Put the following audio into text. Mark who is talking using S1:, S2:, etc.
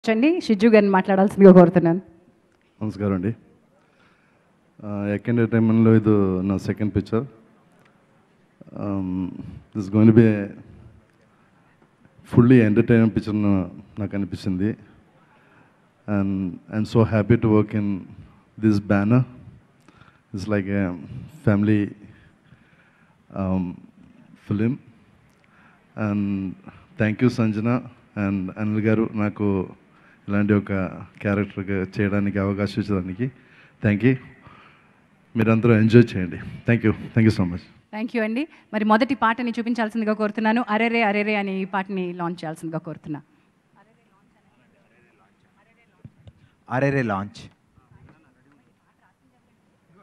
S1: అండి షిజ్జు గారిని మాట్లాడాల్సిందిగా కోరుతున్నాను
S2: నమస్కారం అండి ఎక్ ఎంటర్టైన్మెంట్లో ఇది నా second picture this going be fully entertainment picture నాకు అనిపించింది and I'm so happy to work in this banner it's like a family film and thank you Sanjana and Anil garu నాకు ఇలాంటి ఒక క్యారెక్టర్ చేయడానికి అవకాశం ఇచ్చడానికి థ్యాంక్ యూ మీరందరూ ఎంజాయ్ చేయండి thank you thank you so much
S1: thank you అండి మరి మొదటి పాటని చూపించాల్సిందిగా కోరుతున్నాను అరెరే అరెరే అనే ఈ పాటని లాంచ్ చేయాల్సిందిగా కోరుతున్నా
S3: అరేరే లాంచ్